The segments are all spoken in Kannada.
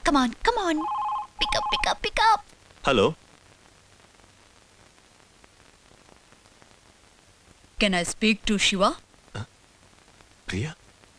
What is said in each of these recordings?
Come on come on pick up pick up pick up hello can I speak to Shiva Priya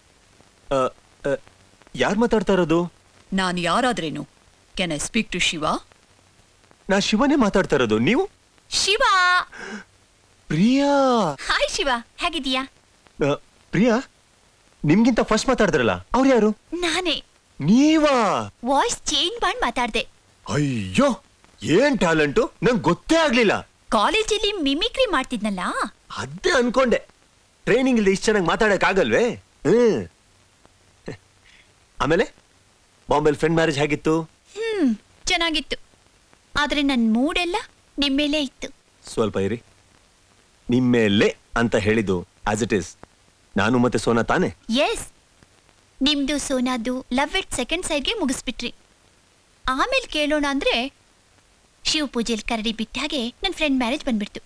ಯಾರು ಮಾತಾಡ್ತಾ ಇರೋದು ನಾನು ಯಾರಾದ್ರೇನು can I speak to Shiva ನಾ ಶಿವನೇ ಮಾತಾಡ್ತಾ ಇರೋದು ನೀವು ಶಿವ ಪ್ರಿಯಾ ಹಾಯ್ ಶಿವ ಹೇಗಿದೀಯಾ ಆ, ಪ್ರಿಯಾ ನಿಮ್ಗಿಂತ ಫಸ್ಟ್ ಮಾತಾಡಿದ್ರಲ್ಲ ಅವ್ರು ಯಾರು ನಾನೇ ನೀವಾ ವಾಯ್ಸ್ ಚೇಂಜ್ ಮಾಡಿ ಮಾತಾಡ್ದೆ ಅಯ್ಯೋ ಏನ್ ಟ್ಯಾಲೆಂಟು ನಂಗೆ ಗೊತ್ತೇ ಆಗ್ಲಿಲ್ಲ ಕಾಲೇಜಲ್ಲಿ ಮಿಮಿಕ್ರಿ ಮಾಡ್ತಿದ್ನಲ್ಲ ಅದೇ ಅನ್ಕೊಂಡೆ ಟ್ರೈನಿಂಗ್ ಇಲ್ಲದೆ ಇಷ್ಟು ಚೆನ್ನಾಗಿ ಮಾತಾಡಕ್ ಆಗಲ್ವೇ ಹ್ಮ್ ಆಮೇಲೆ ಬಾಂಬೆಲ್ ಫ್ರೆಂಡ್ ಮ್ಯಾರೇಜ್ ಹೇಗಿತ್ತು ಹ್ಮ್ ಚೆನ್ನಾಗಿತ್ತು ಆದ್ರೆ ನನ್ ಮೂಡೆಲ್ಲ ನಿಮ್ಮೇಲೆ ಇತ್ತು ಸ್ವಲ್ಪ ಇರಿ ನಿಮ್ಮೇಲೆ ಅಂತ ಹೇಳಿದ್ದು ಆಸ್ ಇಟ್ ಇಸ್ ನಾನು ಮತ್ತೆ ಸೋನಾ ತಾನೆ ಎಸ್ ನಿಮ್ದು ಸೋನಾದು ಲವ್ ಇಟ್ ಸೆಕೆಂಡ್ ಸೈಡ್ಗೆ ಮುಗಿಸ್ಬಿಟ್ರಿ ಆಮೇಲೆ ಕೇಳೋಣ ಅಂದ್ರೆ ಶಿವ ಪೂಜೆಲ್ ಕರಡಿ ಬಿಟ್ಟ ಹಾಗೆ ನನ್ನ ಫ್ರೆಂಡ್ ಮ್ಯಾರೇಜ್ ಬಂದ್ಬಿಡ್ತು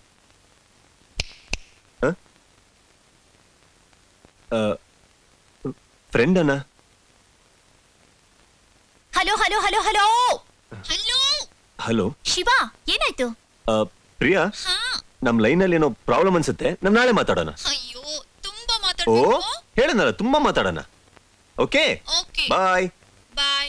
ಫ್ರೆಂಡ್ ಅನ್ನ hello hello hello hello hello hello Shiva ಏನಾಯ್ತು ಪ್ರಿಯಾ ಹಾ ನಮ್ ಲೈನ್ ಅಲ್ಲಿ ಏನೋ ಪ್ರಾಬ್ಲಮ್ ಅನ್ಸುತ್ತೆ ನಮ್ ನಾಳೆ ಮಾತಾಡೋಣ ಅಯ್ಯೋ ತುಂಬಾ ಓ ಮಾತಾಡ್ಬೇಕು ಹೇಳನಲ್ಲ ತುಂಬಾ ಮಾತಾಡೋಣ okay okay bye bye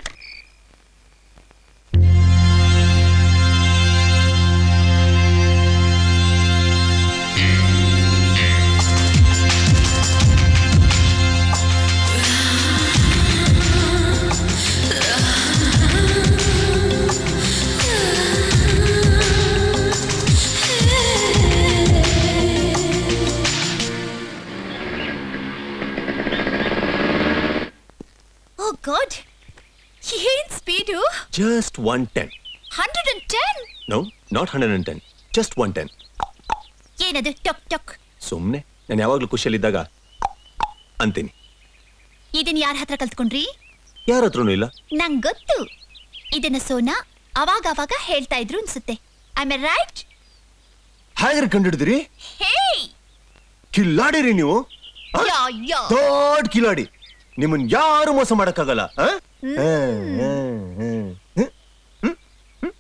oh god ಏನ್ speed just one ten hundred and ten no not hundred and ten just one ten ಏನದು ಟೊಕ್ ಟೊಕ್ ಸುಮ್ನೆ ನಾನು ಯಾವಾಗ್ಲೂ ಖುಷಿಯಲ್ಲಿದ್ದಾಗ ಅಂತೀನಿ ಇದನ್ನ ಯಾರ ಹತ್ರ ಕಲ್ತ್ಕೊಂಡ್ರಿ ಯಾರ ಹತ್ರನೂ ಇಲ್ಲ ನಂಗ್ ಗೊತ್ತು ಇದನ್ನ ಸೋನಾ ಅವಾಗ ಅವಾಗ ಹೇಳ್ತಾ ಇದ್ರು ಅನ್ಸುತ್ತೆ ಐ ಮೆ ರೈಟ್ ಹೇಗ್ರಿ ಕಂಡಿಡಿದ್ರಿ ಹೇ ಕಿಲ್ಲಾಡಿರಿ ನೀವು ಆ? ಯಾ ಯಾ ದೊಡ್ಡ ಕಿಲಾಡಿ ನಿಮ್ಮನ್ ಯಾರು ಮೋಸ ಮಾಡಕ್ಕಾಗಲ್ಲ ಆ? ಆ, ಆ, ಆ. ಹ್ಮ್? ಹ್ಮ್? ಹ್ಮ್?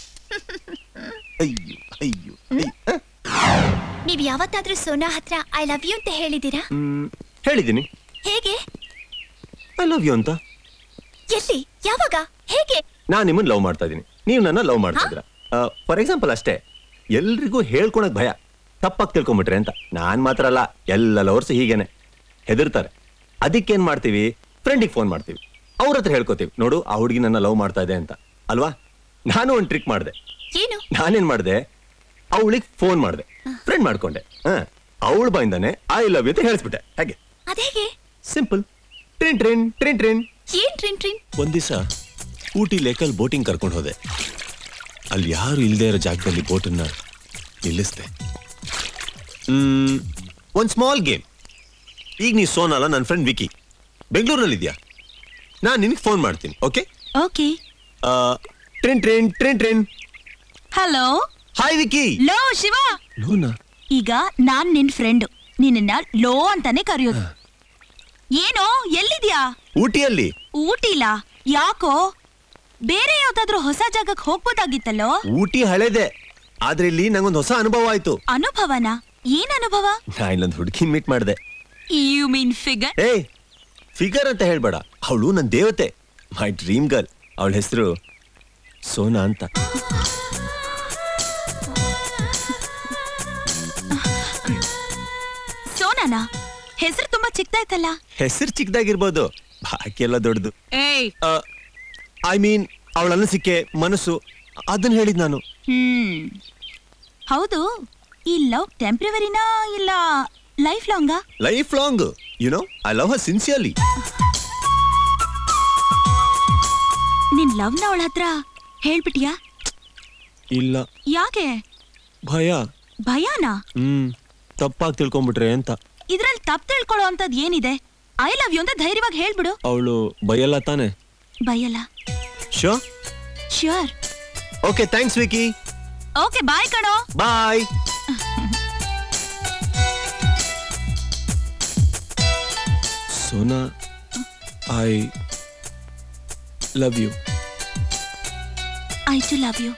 ಅಯ್ಯೋ ಅಯ್ಯೋ ಅಯ್ಯೋ. ಆ? ನೀವ್ ಯಾವತ್ತಾದ್ರೂ ಸೋನಾ ಹತ್ರ ಐ ಲವ್ ಯು ಅಂತ ಹೇಳಿದೀರಾ ಹ್ಮ್, ಹೇಳಿದ್ದೀನಿ ಹೇಗೆ ಐ ಲವ್ ಯು ಅಂತ ಎಲ್ಲಿ ಯಾವಾಗ ಹೇಗೆ ನಾನ್ ನಿಮ್ಮನ್ನ ಲವ್ ಮಾಡ್ತಾ ಇದ್ದೀನಿ ನೀವು ನನ್ನ ಲವ್ ಮಾಡ್ತಾ ಇದ್ದೀರಾ ಫಾರ್ ಎಕ್ಸಾಂಪಲ್ ಅಷ್ಟೇ ಎಲ್ರಿಗೂ ಹೇಳ್ಕೊಳಕ್ ಭಯ ತಪ್ಪಾಗಿ ತಿಳ್ಕೊಂಬಿಟ್ರೆ ಅಂತ ನಾನ್ ಮಾತ್ರ ಅಲ್ಲ ಎಲ್ಲ ಲವರ್ಸ್ ಹೀಗೇನೆ ಹೆದರ್ತಾರೆ ಅದಕ್ಕೇನ್ ಮಾಡ್ತೀವಿ ಫ್ರೆಂಡಿಗೆ ಫೋನ್ ಮಾಡ್ತೀವಿ ಅವ್ರ ಹತ್ರ ಹೇಳ್ಕೊತೀವಿ ನೋಡು ಆ ಹುಡುಗಿ ನನ್ನ ಲವ್ ಮಾಡ್ತಾ ಇದೆ ಅಂತ ಅಲ್ವಾ ನಾನು ಒಂದು ಟ್ರಿಕ್ ಮಾಡಿದೆ ಏನು ನಾನೇನ್ ಮಾಡಿದೆ ಅವಳಿಗೆ ಫೋನ್ ಮಾಡಿದೆ ಫ್ರೆಂಡ್ ಮಾಡ್ಕೊಂಡೆ ಅವಳ ಬಾಯಿಂದಾನೆ ಐ ಲವ್ ಯು ಅಂತ ಹೇಳಿಸ್ಬಿಟ್ಟೆ ಹಾಗೆ ಅದೇಗೆ ಸಿಂಪಲ್ ಟ್ರಿನ್ ಟ್ರಿನ್ ಟ್ರಿನ್ ಟ್ರಿನ್ ಏನ್ ಟ್ರಿನ್ ಟ್ರಿನ್ ಒಂದ್ ದಿವಸ ಊಟಿ ಲೇಕಲ್ ಬೋಟಿಂಗ್ ಕರ್ಕೊಂಡು ಹೋದೆ ಅಲ್ಲಿ ಯಾರು ಇಲ್ಲದೆ ಇರೋ ಜಾಗದಲ್ಲಿ ಬೋಟನ್ನ ನಿಲ್ಲಿಸ್ದೆ ಹ್ಮ್, ಒಂದ್ ಸ್ಮಾಲ್ ಗೇಮ್ ಈಗ ನೀ ಸೋನಲ್ಲ ನನ್ನ ಫ್ರೆಂಡ್ ವಿಕಿ ಬೆಂಗಳೂರಲ್ಲಿ ಇದೆಯಾ ನಾನು ನಿನಗೆ ಫೋನ್ ಮಾಡ್ತೀನಿ ಓಕೆ ಓಕೆ ಟ್ರಿನ್ ಟ್ರಿನ್ ಟ್ರಿನ್ ಟ್ರಿನ್ ಹಲೋ ಹಾಯ್ ವಿಕಿ ಲೋ ಶಿವ ಲೋನಾ ಈಗ ನಾನ್ ನಿನ್ ಫ್ರೆಂಡ್ ನಿನ್ನ ಲೋ ಅಂತಾನೆ ಕರೆಯೋದು ಏನೋ ಎಲ್ಲಿದ್ಯಾ ಊಟಿಯಲ್ಲಿ ಊಟಿಲ ಯಾಕೋ ಬೇರೆ ಯಾವ್ದಾದ್ರು ಹೊಸ ಜಾಗಕ್ಕೆ ಹೋಗ್ಬೋದಾಗಿತ್ತಲ್ಲೋ ಊಟಿ ಹಳೇದೆ ಆದ್ರೆ ಇಲ್ಲಿ ನಂಗೊಂದು ಹೊಸ ಅನುಭವ ಆಯ್ತು ಅನುಭವನ ಏನ್ ಅನುಭವ ನಾ ಇಲ್ಲೊಂದು ಹುಡುಗಿನ ಮೀಟ್ ಮಾಡಿದೆ ಯು ಮೀನ್ ಫಿಗರ್ ಏಯ್ ಫಿಗರ್ ಅಂತ ಹೇಳ್ಬೇಡ ಅವಳು ನನ್ನ ದೇವತೆ ಮೈ ಡ್ರೀಮ್ ಗರ್ಲ್ ಅವಳ ಹೆಸರು ಸೋನಾ ಅಂತ ಸೋನಾನ ಹೆಸರು ತುಂಬಾ ಚಿಕ್ಕದಾಯ್ತಲ್ಲ ಹೆಸರು ಚಿಕ್ಕದಾಗಿರ್ಬೋದು ಬಾಕಿ ಎಲ್ಲ ದೊಡ್ಡದು ಏಯ್ ಐ ಮೀನ್ ಅವಳ ಅನಿಸಿಕೆ ಮನಸ್ಸು ಅದನ್ನ ಹೇಳಿದ್ ನಾನು ಹ್ಮ್ ಹೌದು ಈ ಲವ್ ಟೆಂಪ್ರವರಿನಾ ಇಲ್ಲ ಲೈಫ್ ಲಾಂಗಾ life long you know I love her sincerely ನಿನ್ ಲವ್ನ ಅವಳ ಹತ್ರ ಹೇಳ್ಬಿಟ್ಯಾ ಇಲ್ಲ ಯಾಕೆ ಭಯ ಭಯನಾ ಹ್ಮ್ ತಪ್ಪಾಗಿ ತಿಳ್ಕೊಂಬಿಟ್ರೆ ಅಂತ ಇದ್ರಲ್ಲಿ ತಪ್ಪು ತಿಳ್ಕೊಳ್ಳೋ ಅಂತದ್ ಏನಿದೆ ಐ ಲವ್ ಯು ಅಂತ ಧೈರ್ಯವಾಗಿ ಹೇಳ್ಬಿಡು ಅವಳು ಭಯಲ್ಲ ತಾನೆ ಭಯಲ್ಲ ಶೋ sure okay thanks Vicky okay bye ಕಣೋ bye Sona I love you I too love you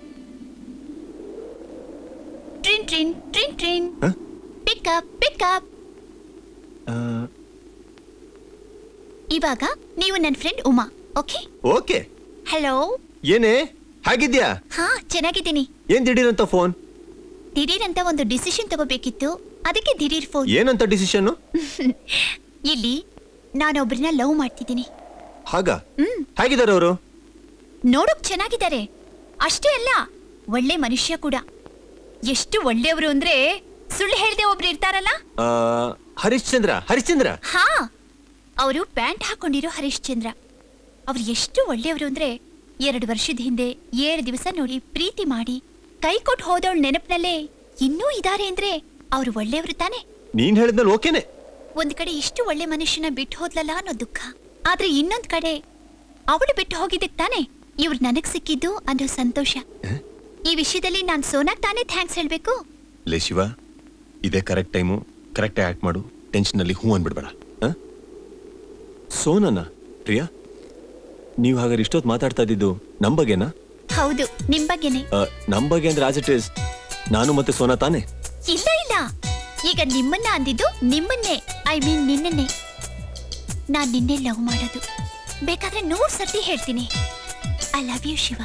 ಟ್ರಿನ್ ಟ್ರಿನ್ ಟ್ರಿನ್ ಟ್ರಿನ್ ಹ? ಪಿಕಪ್ ಪಿಕಪ್ ಇವಾಗ ನೀವು ನನ್ನ friend Uma okay okay hello ಏನೇ ಹಾಗಿದ್ಯಾ ಹಾ ಚೆನ್ನಾಗಿದ್ದೀನಿ ಏನ್ ದಿಢೀರಂತ ಫೋನ್ ದಿಢೀರಂತ ಒಂದು ಡಿಸಿಷನ್ ತಗೋಬೇಕಿತ್ತು ಅದಕ್ಕೆ ದಿಢೀರ್ ಫೋನ್ ಏನಂತ ಡಿಸಿಷನ್ ಇಲ್ಲಿ ನಾನೊಬ್ರನ್ನ ಲವ್ ಮಾಡ್ತಿದ್ದೀನಿ ಹಾಗ ಹ್ಮ್ ಹೇಗಿದ್ದಾರೆ ಅವರು ನೋಡೋಕ್ ಚೆನ್ನಾಗಿದ್ದಾರೆ ಅಷ್ಟೇ ಅಲ್ಲ ಒಳ್ಳೆ ಮನುಷ್ಯ ಕೂಡ ಎಷ್ಟು ಒಳ್ಳೆಯವರು ಅಂದ್ರೆ ಸುಳ್ಳು ಹೇಳ್ದೆ ಒಬ್ರು ಇರ್ತಾರಲ್ಲ ಹರಿಶ್ಚಂದ್ರ ಹರಿಶ್ಚಂದ್ರ ಹಾ ಅವರು ಪ್ಯಾಂಟ್ ಹಾಕೊಂಡಿರೋ ಹರಿಶ್ಚಂದ್ರ ಅವ್ರು ಎಷ್ಟು ಒಳ್ಳೆಯವರು ಅಂದ್ರೆ ಎರಡು ವರ್ಷದ ಹಿಂದೆ ಏಳು ದಿವಸ ನೋಡಿ ಪ್ರೀತಿ ಮಾಡಿ ಕೈ ಕೊಟ್ಟು ಹೋದವಳ ನೆನಪಿನಲ್ಲೇ ಇನ್ನೂ ಇದಾರೆ ಅಂದ್ರೆ ಅವ್ರು ಒಳ್ಳೆಯವರು ತಾನೆ ನೀನ್ ಹೇಳಿದ್ಮೇಲೆ ಓಕೆನೆ ಒಂದ್ ಕಡೆ ಇಷ್ಟು ಒಳ್ಳೆ ಮನುಷ್ಯನ ಬಿಟ್ಟು ಹೋದ್ಲಲ್ಲ ಅನ್ನೋ ದುಃಖ ಆದ್ರೆ ಇನ್ನೊಂದ್ ಕಡೆ ಅವಳು ಬಿಟ್ಟು ಹೋಗಿದ್ದಕ್ ತಾನೆ ಇವ್ರು ನನಗ್ ಸಿಕ್ಕಿದ್ದು ಅನ್ನೋ ಸಂತೋಷ ಈ ವಿಷಯದಲ್ಲಿ ನಾನ್ ಸೋನಾಗ್ ತಾನೇ ಥ್ಯಾಂಕ್ಸ್ ಹೇಳ್ಬೇಕು ಲೇ ಶಿವ ಇದೇ ಕರೆಕ್ಟ್ ಟೈಮು ಕರೆಕ್ಟ್ ಆಕ್ಟ್ ಮಾಡು ಟೆನ್ಷನ್ ಅಲ್ಲಿ ಹೂ ಅನ್ಬಿಡ್ಬೇಡ ಆ? ಸೋನನ ಪ್ರಿಯಾ ನೀವು ಹಾಗಾದ್ರೆ ಇಷ್ಟೊತ್ತು ಮಾತಾಡ್ತಾ ಇದ್ದಿದ್ದು ನಮ್ ಬಗ್ಗೆನಾ ಹೌದು ನಿಮ್ ಬಗ್ಗೆನೆ ಆ, ನಮ್ ಬಗ್ಗೆ ಅಂದ್ರೆ ಆಸ್ ಇಟ್ ಇಸ್ ನಾನು ಮತ್ತೆ ಸೋನಾ ತಾನೆ ಇಲ್ಲ ಇಲ್ಲ ಈಗ ನಿಮ್ಮನ್ನ ಅಂದಿದ್ದು ನಿಮ್ಮನ್ನೇ ಐ ಮೀನ್ ನಿನ್ನನ್ನೇ ನಾನ್ ನಿನ್ನೆ ಲವ್ ಮಾಡೋದು ಬೇಕಾದ್ರೆ ನೂರ್ ಸರ್ತಿ ಹೇಳ್ತೀನಿ ಐ ಲವ್ ಯು ಶಿವ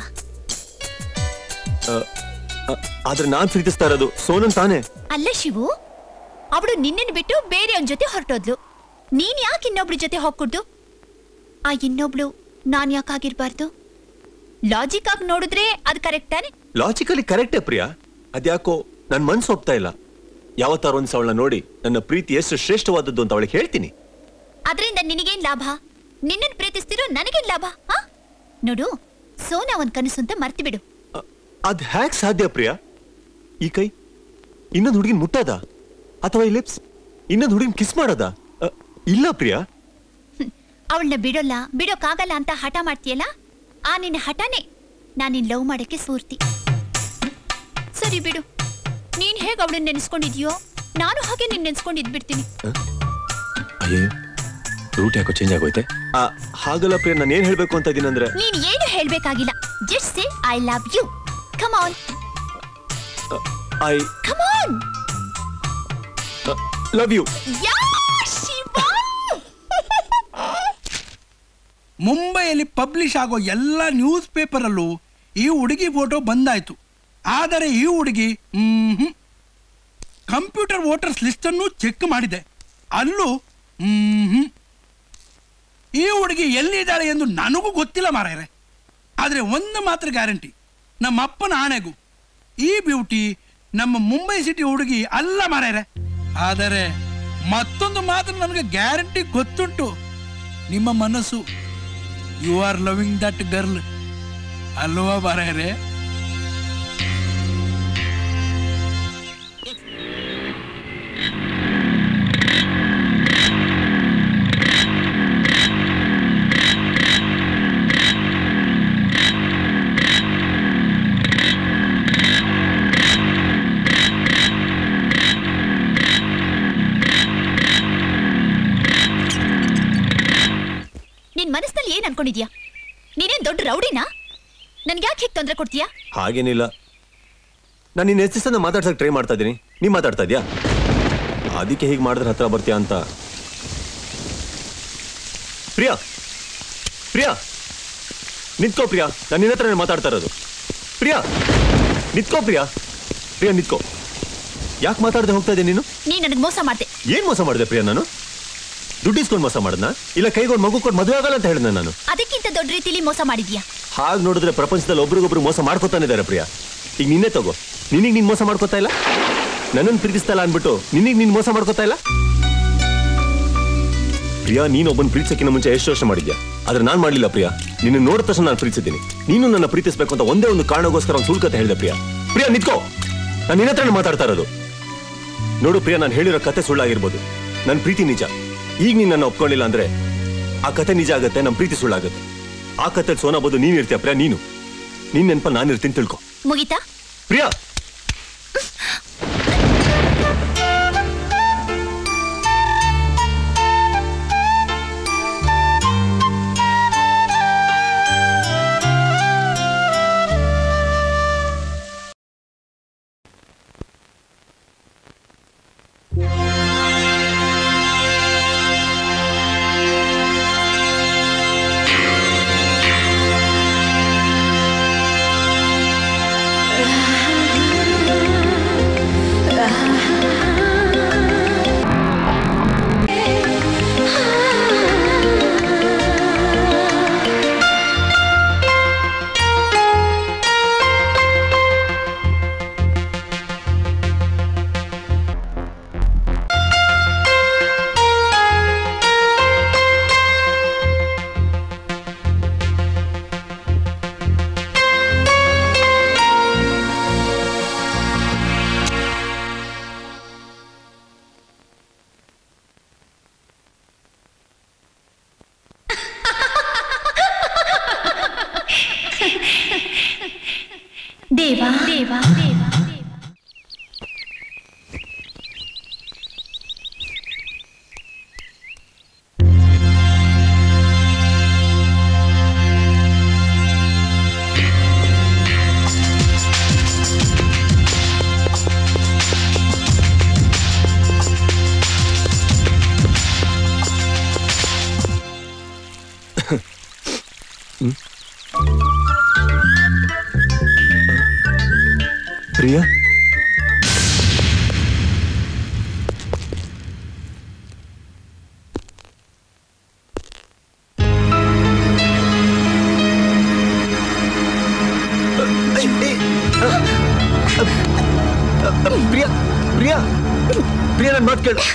ಆ, ಆ, ಆದ್ರೆ ನಾನ್ ಪ್ರೀತಿಸ್ತಾ ಇರೋದು ಸೋನನ್ ತಾನೆ ಅಲ್ಲ ಶಿವು ಅವಳು ನಿನ್ನನ್ನು ಬಿಟ್ಟು ಬೇರೆಯವನ್ ಜೊತೆ ಹೊರಟೋದ್ಲು ನೀನ್ ಯಾಕೆ ಇನ್ನೊಬ್ಳ ಜೊತೆ ಹೋಗ್ಕೊಡ್ದು ಆ ಇನ್ನೊಬ್ಳು ನಾನ್ ಯಾಕಾಗಿರ್ಬಾರ್ದು ಲಾಜಿಕ್ ಆಗಿ ನೋಡಿದ್ರೆ ಅದು ಕರೆಕ್ಟ್ ತಾನೆ ಲಾಜಿಕಲಿ ಕರೆಕ್ಟೇ ಪ್ರಿಯಾ ಅದ್ಯಾಕೋ ನನ್ ಮನ್ಸು ಒಪ್ತಾ ಇಲ್ಲ ಯಾವತ್ತಾರ ಒಂದ್ಸ ಅವಳನ್ನ ನೋಡಿ ನನ್ನ ಪ್ರೀತಿ ಎಷ್ಟು ಶ್ರೇಷ್ಠವಾದದ್ದು ಅಂತ ಅವಳಿಗೆ ಹೇಳ್ತೀನಿ ಅದರಿಂದ ನಿನಗೇನ್ ಲಾಭ ನಿನ್ನನ್ನು ಪ್ರೀತಿಸ್ತಿರೋ ನನಗೇನ್ ಲಾಭ ಆ? ನೋಡು ಸೋನಾ ಒಂದ್ ಕನಸು ಅಂತ ಮರ್ತು ಬಿಡು ಅ- ಅದ್ ಹ್ಯಾಕ್ ಸಾಧ್ಯ ಪ್ರಿಯಾ ಈ ಕೈ ಇನ್ನೊಂದು ಹುಡುಗಿನ ಮುಟ್ಟದ ಅಥವಾ ಈ ಲಿಪ್ಸ್ ಇನ್ನೊಂದು ಹುಡುಗಿನ ಕಿಸ್ ಮಾಡದ ಅ, ಇಲ್ಲ ಪ್ರಿಯಾ ಅವಳನ್ನ ಬಿಡೋಲ್ಲ ಬಿಡೋಕ್ಕಾಗಲ್ಲ ಅಂತ ಹಠ ಮಾಡ್ತೀಯಲ್ಲ ಆ ನಿನ್ನ ಹಠನೇ ನಾನು ನಿನ್ ಲವ್ ಮಾಡಕ್ಕೆ ಸ್ಫೂರ್ತಿ ಸರಿ ಬಿಡು ನೀನ್ ಹೇಗೆ ಅವಳನ್ನ ನೆನೆಸ್ಕೊಂಡಿದ್ಯೋ ನಾನು ಹಾಗೆ ನಿನ್ ನೆನೆಸ್ಕೊಂಡು ಬಿಡ್ತೀನಿ ಅಯ್ಯೋ ರೂಟ್ ಯಾಕೋ ಚೇಂಜ್ ಆಗೋಯ್ತೆ ಆ, ಹಾಗಲ್ಲ ಪ್ರಿಯಾ ನಾನು ಏನ್ ಹೇಳ್ಬೇಕು ಅಂತ ಇದೀನಂದ್ರೆ ನೀನ್ ಏನು ಹೇಳ್ಬೇಕಾಗಿಲ್ಲ just say I love you come on I come on love you ಯಾ ಶಿವ ಮುಂಬೈಯಲ್ಲಿ ಪಬ್ಲಿಷ್ ಆಗೋ ಎಲ್ಲ ನ್ಯೂಸ್ ಪೇಪರಲ್ಲೂ ಈ ಹುಡುಗಿ ಫೋಟೋ ಬಂದಾಯ್ತು ಆದರೆ ಈ ಹುಡುಗಿ ಮ್ಹೂ. ಕಂಪ್ಯೂಟರ್ ವೋಟರ್ಸ್ ಲಿಸ್ಟನ್ನು ಚೆಕ್ ಮಾಡಿದೆ ಅಲ್ಲೂ ಮ್ಹೂ. ಈ ಹುಡುಗಿ ಎಲ್ಲಿದ್ದಾಳೆ ಎಂದು ನನಗೂ ಗೊತ್ತಿಲ್ಲ ಮಾರಾಯರೆ ಆದರೆ ಒಂದು ಮಾತ್ರ ಗ್ಯಾರಂಟಿ ನಮ್ಮ ಅಪ್ಪನ ಆಣೆಗೂ ಈ ಬ್ಯೂಟಿ ನಮ್ಮ ಮುಂಬೈ ಸಿಟಿ ಹುಡುಗಿ ಅಲ್ಲ ಮಾರಾಯರೆ ಆದರೆ ಮತ್ತೊಂದು ಮಾತ್ರ ನನಗೆ ಗ್ಯಾರಂಟಿ ಗೊತ್ತುಂಟು ನಿಮ್ಮ ಮನಸ್ಸು you are loving that girl ಅಲ್ವಾ ಮಾರಾಯರೆ ನಿನ್ ಮನಸ್ಸಿನಲ್ಲಿ ಏನ್ ಅನ್ಕೊಂಡಿದ್ಯಾ ನೀನೇನ್ ದೊಡ್ಡ ರೌಡಿನಾ ನನ್ಗೆ ಯಾಕೆ ಹೀಗೆ ತೊಂದರೆ ಕೊಡ್ತೀಯಾ ಹಾಗೇನಿಲ್ಲ ನಾನು ನಿನ್ನ ಎಷ್ಟು ದಿವಸ ಮಾತಾಡ್ಸಕ್ ಟ್ರೈ ಮಾಡ್ತಾ ಇದ್ದೀನಿ ನೀ ಮಾತಾಡ್ತಾ ಇದೀಯಾ ಅದಕ್ಕೆ ಹೀಗೆ ಮಾಡಿದ್ರೆ ಹತ್ರ ಬರ್ತೀಯಾ ಅಂತ ಪ್ರಿಯಾ ಪ್ರಿಯಾ ನಿಂತ್ಕೋ ಪ್ರಿಯಾ ನಾನು ನಿನ್ನ ಹತ್ರ ಮಾತಾಡ್ತಾ ಇರೋದು ಪ್ರಿಯಾ ನಿಂತ್ಕೋ ಪ್ರಿಯಾ ಪ್ರಿಯಾ ನಿಂತ್ಕೋ ಯಾಕೆ ಮಾತಾಡದೆ ಹೋಗ್ತಾ ಇದ್ದೀನಿ ನೀನು ನೀ ನನಗೆ ಮೋಸ ಮಾಡ್ದೆ ಏನ್ ಮೋಸ ಮಾಡಿದೆ ಪ್ರಿಯಾ ನಾನು ದುಡ್ಡು ಇಸ್ಕೊಂಡು ಮೋಸ ಮಾಡದ್ನ ಇಲ್ಲ ಕೈಗೊಂಡು ಮಗು ಕೊಟ್ಟು ಮದುವೆ ಆಗಲ್ಲ ಅಂತ ಹೇಳಿದ್ನ ನಾನು ಅದಕ್ಕಿಂತ ದೊಡ್ಡ ರೀತಿಲಿ ಮೋಸ ಮಾಡಿದ್ಯಾ ಹಾಗೆ ನೋಡಿದ್ರೆ ಪ್ರಪಂಚದಲ್ಲಿ ಒಬ್ರಿಗೊಬ್ರು ಮೋಸ ಮಾಡ್ಕೊತಾನೆ ಇದಾರೆ ಪ್ರಿಯಾ ಈಗ ನಿನ್ನೆ ತಗೋ ನಿನಗೆ ನೀನ್ ಮೋಸ ಮಾಡ್ಕೊತಾ ಇಲ್ಲ ನನ್ನನ್ನು ಪ್ರೀತಿಸ್ತಾ ಇಲ್ಲ ಅನ್ಬಿಟ್ಟು ನಿನಗೆ ನೀನ್ ಮೋಸ ಮಾಡ್ಕೊತಾ ಇಲ್ಲ ಪ್ರಿಯಾ ನೀನು ಒಬ್ಬನ ಪ್ರೀತಿಸಕ್ಕಿಂತ ಮುಂಚೆ ಎಷ್ಟು ವರ್ಷ ಮಾಡಿದ್ಯಾ ಆದ್ರೆ ನಾನ್ ಮಾಡ್ಲಿಲ್ಲ ಪ್ರಿಯಾ ನಿನ್ನ ನೋಡಿದ ತಕ್ಷಣ ನಾನು ಪ್ರೀತಿಸಿದ್ದೀನಿ ನೀನು ನನ್ನ ಪ್ರೀತಿಸ್ಬೇಕು ಅಂತ ಒಂದೇ ಒಂದು ಕಾರಣಗೋಸ್ಕರ ಒಂದು ಸುಳ್ಕತೆ ಹೇಳಿದೆ ಪ್ರಿಯಾ ಪ್ರಿಯಾ ನಿಂತ್ಕೋ ನಾನು ನಿನ್ನ ಹತ್ರನೇ ಮಾತಾಡ್ತಾ ಇರೋದು ನೋಡು ಪ್ರಿಯಾ ನಾನು ಹೇಳಿರೋ ಕತೆ ಸುಳ್ಳಾಗಿರ್ಬೋದು ನನ್ನ ಪ್ರೀತಿ ನಿಜ ಈಗ ನೀನ್ ನನ್ನ ಒಪ್ಕೊಳ್ಳಿಲ್ಲ ಅಂದ್ರೆ ಆ ಕತೆ ನಿಜ ಆಗುತ್ತೆ ನಮ್ಮ ಪ್ರೀತಿ ಸುಳ್ಳಾಗುತ್ತೆ ಆ ಕತೆ ಸೋನಾ ಬೋದು ನೀನ್ ಇರ್ತೀಯ ಪ್ರಿಯಾ ನೀನು ನಿನ್ ನೆನಪ ನಾನು ಇರ್ತೀನಿ ತಿಳ್ಕೊ ಮುಗಿತಾ ಪ್ರಿಯಾ ಪ್ರಿಯಾ ಪ್ರಿಯಾ ಪ್ರಿಯಾ ಪ್ರಿಯಾ ನನ್ನ ಮಾತು ಕೇಳು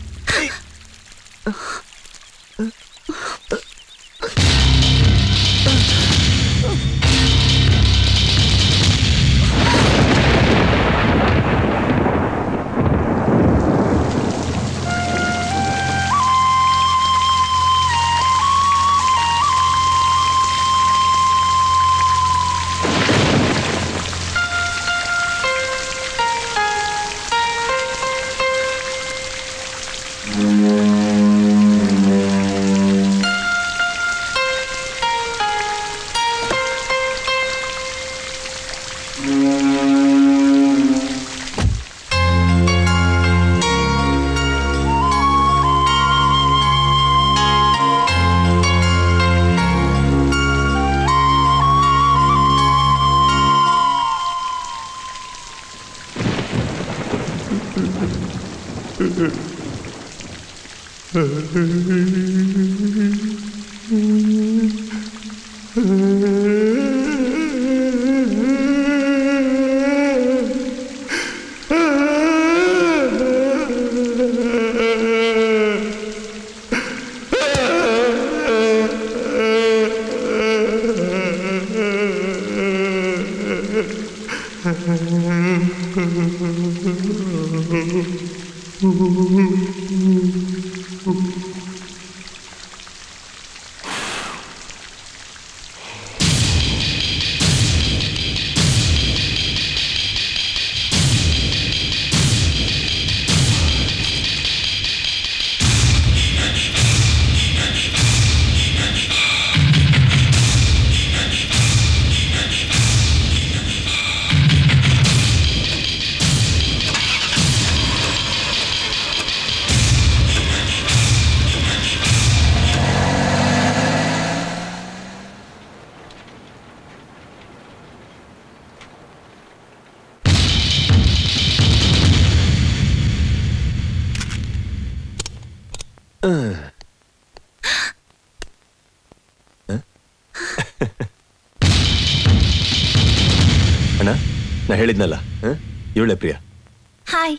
ಅಣ್ಣ ನಾ ಹೇಳಿದ್ನಲ್ಲ ಇವಳೆ ಪ್ರಿಯಾ ಹಾಯ್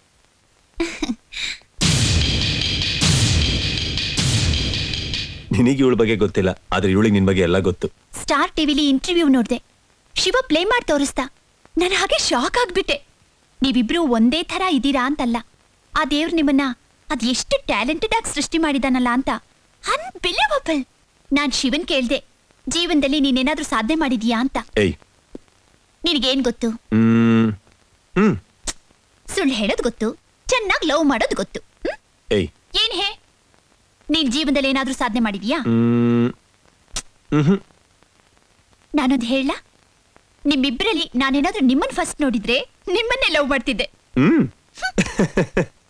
ನಿನಗೆ ಇವಳ ಬಗ್ಗೆ ಗೊತ್ತಿಲ್ಲ ಆದ್ರೆ ಇವಳಿಗೆ ನಿನ್ ಬಗ್ಗೆ ಎಲ್ಲ ಗೊತ್ತು ಸ್ಟಾರ್ ಟಿವಿಲಿ ಇಂಟರ್ವ್ಯೂ ನೋಡ್ದೆ ಶಿವ ಪ್ಲೇ ಮಾಡಿ ತೋರಿಸ್ದ ನಾನು ಹಾಗೆ ಶಾಕ್ ಆಗ್ಬಿಟ್ಟೆ ನೀವಿಬ್ರು ಒಂದೇ ಥರ ಇದ್ದೀರಾ ಅಂತಲ್ಲ ಆ ದೇವ್ರು ನಿಮ್ಮನ್ನ ಅದ್ ಎಷ್ಟು ಟ್ಯಾಲೆಂಟೆಡ್ ಆಗಿ ಸೃಷ್ಟಿ ಮಾಡಿದಾನಲ್ಲ ಅಂತ ಅನ್ಬಿಲಿವಬಲ್ ನಾನ್ ಶಿವನ್ ಕೇಳ್ದೆ ಜೀವನದಲ್ಲಿ ನೀನೇನಾದ್ರೂ ಸಾಧನೆ ಮಾಡಿದ್ಯಾ ಅಂತ ಏಯ್ ನಿನಗೇನ್ ಗೊತ್ತು ಹ್ಮ್ ಹ್ಮ್ ಸುಳ್ಳು ಹೇಳೋದು ಗೊತ್ತು ಚೆನ್ನಾಗಿ ಲವ್ ಮಾಡೋದು ಗೊತ್ತು ಹ್ಮ್? ಏಯ್ ಏನ್ ಹೇ ನೀನ್ ಜೀವನದಲ್ಲಿ ಏನಾದ್ರೂ ಸಾಧನೆ ಮಾಡಿದ್ಯಾ ಹ್ಮ್ ಹ್ಮ್ ನಾನೊಂದು ಹೇಳ ನಿಮ್ಮಿಬ್ಬರಲ್ಲಿ ನಾನೇನಾದ್ರೂ ನಿಮ್ಮನ್ ಫಸ್ಟ್ ನೋಡಿದ್ರೆ ನಿಮ್ಮನ್ನೇ ಲವ್ ಮಾಡ್ತಿದ್ದೆ ಹ್ಮ್